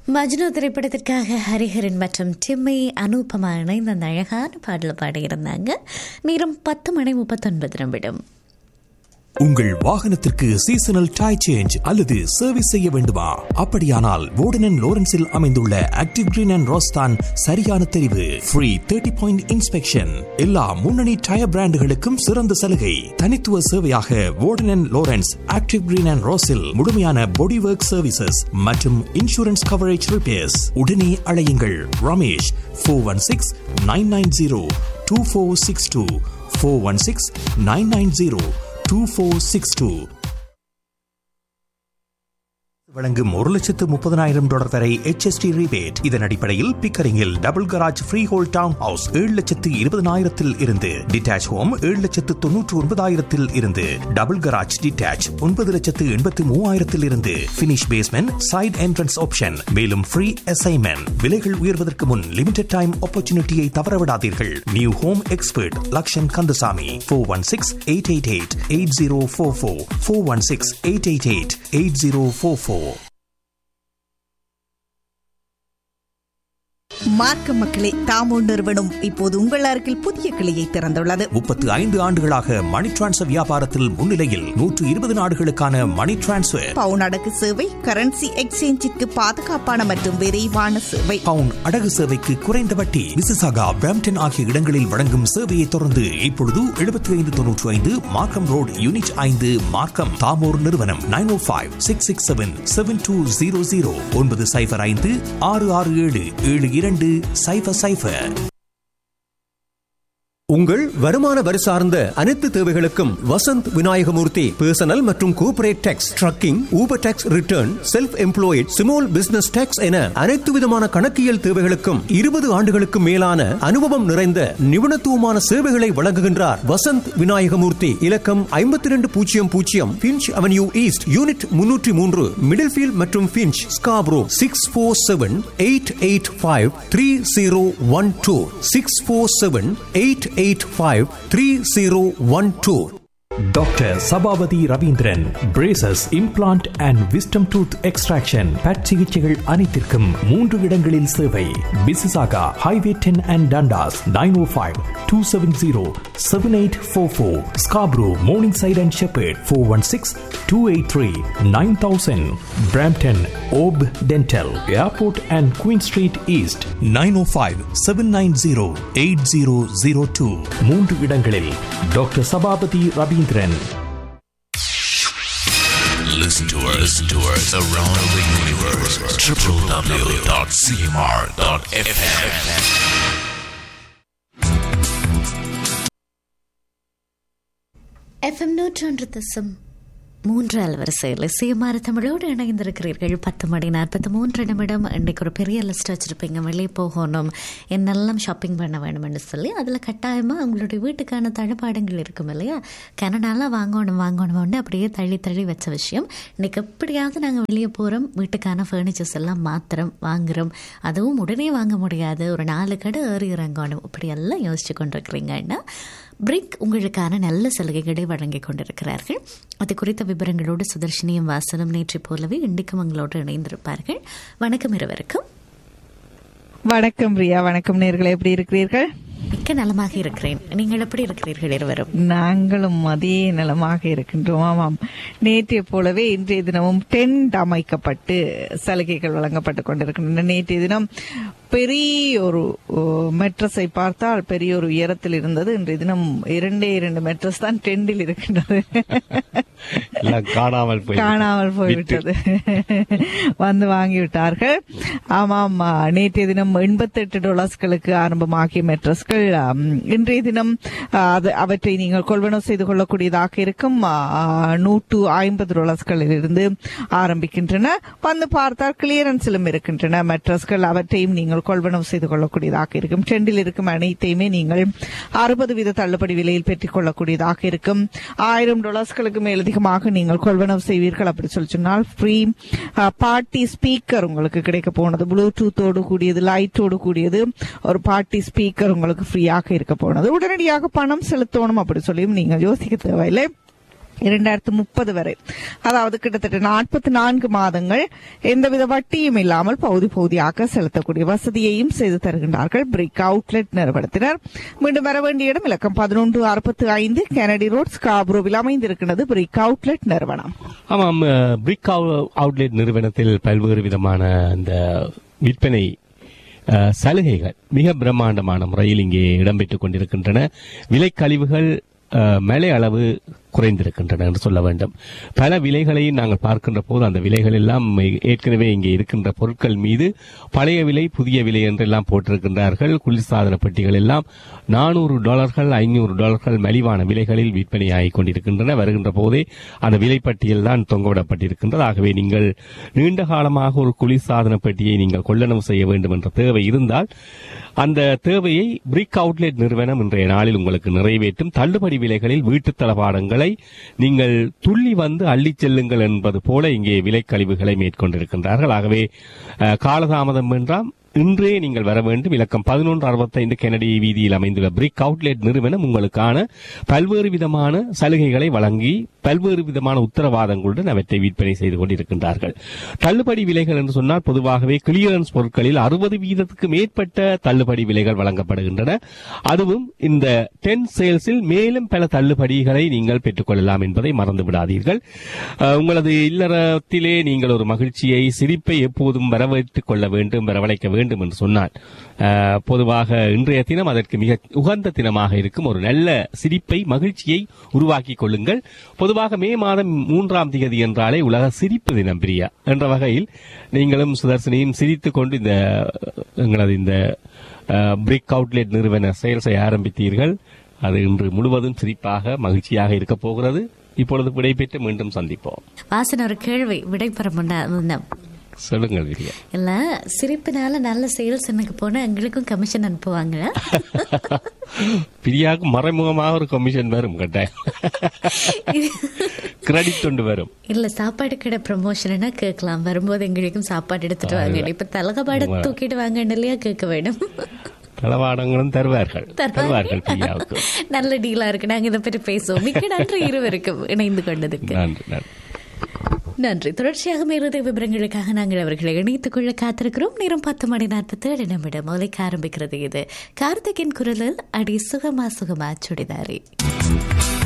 மஜ்னு திரைப்படத்திற்காக ஹரிஹரன் மற்றும் டிம்மி அனூபமா இணைந்த அந்த அழகான பாடல் பாடியிருந்தாங்க நேரம் பத்து மணி முப்பத்தொன்பது நிமிடம் உங்கள் வாகனத்திற்கு சீசனல் டை சேஞ்ச் அல்லது சர்வீஸ் செய்ய வேண்டுமா அப்படியானால் வோர்டன் லோரன்ஸில் அமைந்துள்ள ஆக்டிவ் கிரீன் அண்ட் ரோஸ்தான் சரியான தெரிவு ஃப்ரீ தேர்ட்டி பாயிண்ட் இன்ஸ்பெக்ஷன் எல்லா முன்னணி டயர் பிராண்டுகளுக்கும் சிறந்த சலுகை தனித்துவ சேவையாக Warden Lawrence active green and ரோஸில் முழுமையான பாடி ஒர்க் சர்வீசஸ் மற்றும் இன்சூரன்ஸ் கவரேஜ் ரிப்பேர்ஸ் உடனே அழையுங்கள் Ramesh four one six nine nine zero two four six two four one six nine nine zero 2462. வழங்கும் ஒரு லட்சத்து முப்பதனாயிரம் டாலர் வரை HST rebate இதன் அடிப்படையில் பிக்கரிங்கில் double garage freehold townhouse ஏழு லட்சத்து இருபதனாயிரத்தில் இருந்து டிட்டாச் ஹோம் ஏழு லட்சத்து தொன்னூற்று ஒன்பதாயிரத்தில் இருந்து டபுள் கராஜ் டிட்டாச் ஒன்பது லட்சத்து எண்பத்து மூவாயிரத்தில் இருந்து finish basement side entrance option மேலும் ஃப்ரீ அசைன்மெண்ட் விலைகள் உயர்வதற்கு முன் லிமிடெட் டைம் ஆப்பர்ச்சுனிட்டியை தவறவிடாதீர்கள் new home expert Lakshan Kandasamy four one six eight eight eight eight zero four four four one six eight eight eight eight zero four four மார்க்க மக்களே தாமோ நிறுவனம் இப்போது உங்கள் அருகில் புதிய கிளையை திறந்துள்ளது முப்பத்து ஐந்து ஆண்டுகளாக மணி டிரான்ஸ்ஃபர் வியாபாரத்தில் முன்னிலையில் நூற்று இருபது நாடுகளுக்கான மணி டிரான்ஸ்ஃபர் பவுன் அடகு சேவை கரன்சி எக்ஸ்சேஞ்சிற்கு பாதுகாப்பான மற்றும் விரைவான சேவை பவுன் அடகு சேவைக்கு குறைந்த வட்டி விசிசாகா பிராம்டன் ஆகிய இடங்களில் வழங்கும் சேவையை தொடர்ந்து இப்பொழுது எழுபத்தி ஐந்து தொன்னூற்றி ஐந்து மார்க்கம் ரோடு யூனிட் ஐந்து மார்க்கம் தாமோர் நிறுவனம் nine O five six six seven seven two zero zero ஒன்பது சைபர் ஐந்து ஆறு ஆறு ஏழு ஏழு இரண்டு சைபர் சைபர் உங்கள் வருமான வரி சார்ந்த அனைத்து தேவைகளுக்கும் வசந்த் விநாயகமூர்த்தி பர்சனல் மற்றும் corporate tax trucking Uber tax return self employed small business tax என அனைத்து விதமான கணக்கியல் தேவைகளுக்கும் இருபது ஆண்டுகளுக்கு மேலான அனுபவம் நிறைந்த நிபுணத்துவமான சேவைகளை வழங்குகின்றார் வசந்த் விநாயகமூர்த்தி இலக்கம் ஐம்பத்தி ரெண்டு பூஜ்ஜியம் பூஜ்ஜியம் பிஞ்ச் அவென்யூ ஈஸ்ட் யூனிட் முன்னூற்றி மூன்று மிடில்ஃபீல்ட் மற்றும் Finch Scarborough six four seven eight eight five three zero one two six four seven eight eight five three zero one two doctor Sabapathy Raveendran braces implant and wisdom tooth extraction பட் சிகிச்சைகள் அனைத்திற்கும் மூன்று இடங்களில் சேவை Mississauga highway ten and Dundas nine O five two seven zero seven eight four four Scarborough Morningside and Sheppard four one six two eight three nine thousand Brampton Hope dental airport and Queen Street East nine O five seven nine zero eight zero zero two மூன்று இடங்களில் doctor Sabapathy Raveendran Listen to us, listen to us around the universe. www.cmr.fm. FM நூற்றொன்று தசம் மூன்று அலவரிசையில் இசையமாற தமிழோடு இணைந்திருக்கிறீர்கள் பத்து மணி நாற்பத்தி மூன்று நிமிடம் இன்றைக்கு ஒரு பெரிய லிஸ்ட் வச்சுருப்பீங்க வெளியே போகணும் என்னெல்லாம் ஷாப்பிங் பண்ண வேணும்னு சொல்லி அதில் கட்டாயமாக உங்களுடைய வீட்டுக்கான தழுப்பாடங்கள் இருக்கும் இல்லையா கனடாலாம் வாங்கணும் வாங்கணும்னு அப்படியே தள்ளி தள்ளி வச்ச விஷயம் இன்றைக்கி எப்படியாவது நாங்கள் வெளியே போகிறோம் வீட்டுக்கான ஃபர்னிச்சர்ஸ் எல்லாம் மாத்திரம் வாங்குகிறோம் அதுவும் உடனே வாங்க முடியாது ஒரு நாலு கடை ஏறி இறங்கணும் இப்படியெல்லாம் யோசிச்சு கொண்டிருக்கிறீங்கன்னா பிரிக் உங்களுக்கான நல்ல சலுகைகளை வழங்கிக் கொண்டிருக்கிறார்கள் அது குறித்த விவரங்களோடு சுதர்ஷினியும் வாசனம் நேற்று போலவே இன்றைக்கும் உங்களோடு இணைந்திருப்பார்கள் வணக்கம் இருவருக்கும் வணக்கம் பிரியா வணக்கம் நேர்களே எப்படி இருக்கிறீர்கள் மிக்க நலமாக இருக்கிறேன் நீங்கள் எப்படி இருக்கிறீர்கள் இருவரும் நாங்களும் அதே நலமாக இருக்கின்றோம் ஆமாம் நேற்றைய போலவே இன்றைய தினமும் டென்ட் அமைக்கப்பட்டு சலுகைகள் வழங்கப்பட்டு கொண்டிருக்கின்றன நேற்றைய தினம் பெரிய ஒரு மெட்ரஸை பார்த்தால் பெரிய ஒரு உயரத்தில் இருந்தது இன்றைய தினம் இரண்டே இரண்டு மெட்ரஸ் தான் டெண்டில் இருக்கின்றது காணாமல் போய் காணாமல் போய்விட்டது வந்து வாங்கிவிட்டார்கள் ஆமாம் நேற்றைய தினம் எண்பத்தெட்டு டாலர்ஸ்களுக்கு ஆரம்பமாகிய மெட்ரஸ்கள் இன்றைய தினம் அது அவற்றை நீங்கள் கொள்வனவு செய்து கொள்ளக்கூடியதாக இருக்கும் நூற்று ஐம்பது டாலர்ஸ்களில் இருந்து ஆரம்பிக்கின்றன வந்து பார்த்தால் கிளியரன்ஸிலும் இருக்கின்றன மெட்ரஸ்கள் அவற்றையும் நீங்கள் கொள்வனவு செய்து கொள்ளக்கூடியதாக இருக்கும் ட்ரெண்டில் இருக்கும் அனைத்தையுமே நீங்கள் அறுபது வீத தள்ளுபடி விலையில் பெற்றுக் கொள்ளக்கூடியதாக இருக்கும் ஆயிரம் டாலர்ஸ்களுக்கு மேலதிகமாக நீங்கள் கொள்வனவு செய்வீர்கள் அப்படி சொல்லி சொன்னால் ஃப்ரீ பார்ட்டி ஸ்பீக்கர் உங்களுக்கு கிடைக்க போனது ப்ளூடூத்தோடு கூடியது லைட்டோடு கூடியது ஒரு பார்ட்டி ஸ்பீக்கர் உங்களுக்கு ஃப்ரீயாக இருக்க போனது உடனடியாக பணம் செலுத்தணும் அப்படி சொல்லியும் நீங்கள் யோசிக்க தேவையில்லை இரண்டாயிரத்து முப்பது வரை அதாவது கிட்டத்தட்ட நாற்பத்தி நான்கு மாதங்கள் எந்தவித வட்டியும் இல்லாமல் பகுதி பகுதியாக செலுத்தக்கூடிய வசதியையும் செய்து தருகின்றார்கள் பிரிக் அவுட்லெட் நிறுவனத்தினர் மீண்டும் வர வேண்டிய இடம் இலக்கம் பதினொன்று அறுபத்தி ஐந்து கெனடி ரோட் ஸ்காப்ரோவில் அமைந்திருக்கிறது பிரிக் அவுட்லெட் நிறுவனம் ஆமாம் பிரிக் அவுட்லெட் நிறுவனத்தில் பல்வேறு விதமான அந்த விற்பனை அஹ், சலுகைகள் மிக பிரம்மாண்டமான முறையில் இங்கே இடம்பெற்றுக் கொண்டிருக்கின்றன விலைக்கழிவுகள் அஹ், மலை அளவு குறைந்திருக்கின்றன என்று சொல்ல வேண்டும் பல விலைகளையும் நாங்கள் பார்க்கின்ற போது அந்த விலைகள் எல்லாம் ஏற்கனவே இங்கே இருக்கின்ற பொருட்கள் மீது பழைய விலை புதிய விலை என்றெல்லாம் போட்டிருக்கின்றார்கள் குளிர்சாதன பெட்டிகள் எல்லாம் நானூறு டாலர்கள் ஐநூறு டாலர்கள் மலிவான விலைகளில் விற்பனையாகிக் கொண்டிருக்கின்றன வருகின்ற போதே அந்த விலைப்பட்டியல் தான் தொங்கவிடப்பட்டிருக்கின்றது ஆகவே நீங்கள் நீண்ட காலமாக ஒரு குளிர்சாதன பெட்டியை நீங்கள் கொள்ளளவு செய்ய வேண்டும் என்ற தேவை இருந்தால் அந்த தேவையை பிரிக் அவுட்லெட் நிறுவனம் இன்றைய நாளில் உங்களுக்கு நிறைவேற்றும் தள்ளுபடி விலைகளில் வீட்டுத் தளபாடங்களை நீங்கள் துள்ளி வந்து அள்ளிச் செல்லுங்கள் என்பது போல இங்கே விலைக்கழிவுகளை மேற்கொண்டிருக்கின்றார்கள் ஆகவே அஹ், காலதாமதம் என்றால் இன்றே நீங்கள் வர வேண்டும் இலக்கம் பதினொன்று அறுபத்தைந்து கெனடி வீதியில் அமைந்துள்ள பிரிக் அவுட்லெட் நிறுவனம் உங்களுக்கான பல்வேறு விதமான சலுகைகளை வழங்கி பல்வேறு விதமான உத்தரவாதங்களுடன் அவற்றை விற்பனை செய்து கொண்டிருக்கின்றார்கள் தள்ளுபடி விலைகள் என்று சொன்னால் பொதுவாகவே கிளியரன்ஸ் பொருட்களில் அறுபது வீதத்துக்கு மேற்பட்ட தள்ளுபடி விலைகள் வழங்கப்படுகின்றன அதுவும் இந்த டென் சேல்ஸில் மேலும் பல தள்ளுபடிகளை நீங்கள் பெற்றுக்கொள்ளலாம் என்பதை மறந்து விடாதீர்கள் அஹ், உங்களது இல்லறத்திலே நீங்கள் ஒரு மகிழ்ச்சியை சிரிப்பை எப்போதும் வரவேற்றுக் கொள்ள வேண்டும் வரவழைக்க வேண்டும் என்று சொன்னால் அஹ், பொதுவாக இன்றைய தினம் அதற்கு மிக உகந்த தினமாக இருக்கும் ஒரு நல்ல சிரிப்பை மகிழ்ச்சியை உருவாக்கிக் கொள்ளுங்கள் பொதுவாக மே மாதம் மூன்றாம் தேதி என்றாலே உலக சிரிப்பு தினம் பிரியா என்ற வகையில் நீங்களும் சுதர்சனியும் சிரித்துக் கொண்டு இந்த எங்களது இந்த பிரிக் அவுட்லெட் நிறுவன செயல்ஸை ஆரம்பித்தீர்கள் அது இன்று முழுவதும் சிரிப்பாக மகிழ்ச்சியாக இருக்கப் போகிறது இப்பொழுது விடைபெற்று மீண்டும் சந்திப்போம் வாசன் ஒரு கேள்வி விடைபெற முன்ன சொல்லுங்கள் பிரியா இல்ல சிரிப்பினால நல்ல சேல்ஸ் எனக்கு போனா எங்களுக்கும் கமிஷன் அனுப்புவாங்களா பிரியாவுக்கு மறைமுகமாக ஒரு கமிஷன் வரும் கட்டாயம் கிரெடிட் கொண்டு வரும் இல்ல சாப்பாடு கடை ப்ரமோஷன்னா கேட்கலாம் வரும்போது எங்களுக்கும் சாப்பாடு எடுத்துட்டு வாங்க இப்ப தலகபாட தூக்கிட்டு வாங்கன்னு இல்லையா கேட்க வேணும் தளவாடங்களும் தருவார்கள் தருவார்கள் பிரியாவுக்கு நல்ல டீலா இருக்கு நாங்க இதை பற்றி பேசுவோம் மிக்க நன்றி இருவருக்கும் இணைந்து கொண்டதுக்கு நன்றி நன்றி நன்றி தொடர்ச்சியாக மேலதிக விவரங்களுக்காக நாங்கள் அவர்களை இணைத்துக் கொள்ள காத்திருக்கிறோம் நேரம் பத்து மணி நாற்பத்தி ஏழு நிமிடம் ஒலிக்க ஆரம்பிக்கிறது இது கார்த்திகின் குரலில் அடி சுகமா சுகமா சுடிதாரி